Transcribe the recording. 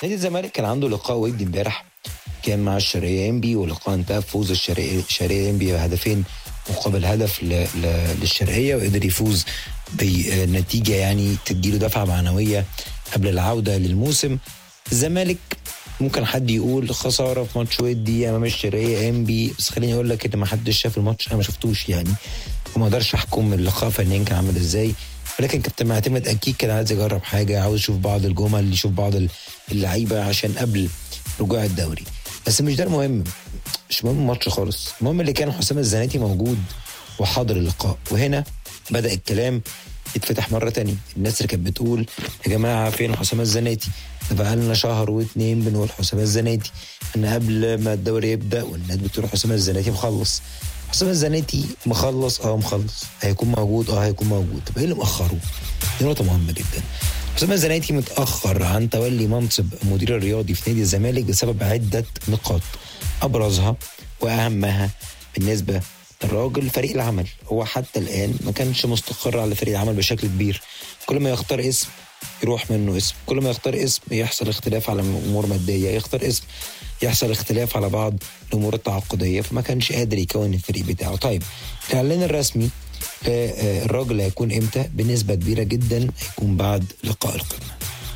نادي الزمالك كان عنده لقاء ودي امبارح كان مع الشرقية انبي ولقاء انتهى بفوز الشرقية الشرقية انبي بهدفين مقابل هدف ل- ل- للشرقية وقدر يفوز بنتيجة يعني تديله دفعة معنوية قبل العودة للموسم الزمالك ممكن حد يقول خسارة في ماتش ودي أمام الشرقية انبي بس خليني أقول لك إن ما حدش شاف الماتش أنا ما شفتوش يعني وما اقدرش أحكم اللقاء فنيا كان عامل إزاي ولكن كابتن معتمد أكيد كان عايز يجرب حاجة عاوز يشوف بعض الجمل يشوف بعض اللعيبة عشان قبل رجوع الدوري بس مش ده المهم مش مهم الماتش خالص المهم اللي كان حسام الزناتي موجود وحاضر اللقاء وهنا بدأ الكلام يتفتح مرة تانية الناس اللي كانت بتقول يا جماعة فين حسام الزناتي ده بقى لنا شهر واتنين بنقول حسام الزناتي ان قبل ما الدوري يبدأ والناس بتقول حسام الزناتي مخلص حسام الزناتي مخلص اه مخلص هيكون موجود اه هيكون موجود طب ايه اللي مأخره؟ دي نقطة مهمة جدا حسام الزناتي متأخر عن تولي منصب مدير الرياضي في نادي الزمالك بسبب عدة نقاط أبرزها وأهمها بالنسبة للراجل فريق العمل هو حتى الآن ما كانش مستقر على فريق العمل بشكل كبير كل ما يختار اسم يروح منه اسم كل ما يختار اسم يحصل اختلاف على امور ماديه يختار اسم يحصل اختلاف على بعض الامور التعاقديه فما كانش قادر يكون الفريق بتاعه طيب الاعلان الرسمي آه، آه، الراجل هيكون امتى بنسبه كبيره جدا هيكون بعد لقاء القمه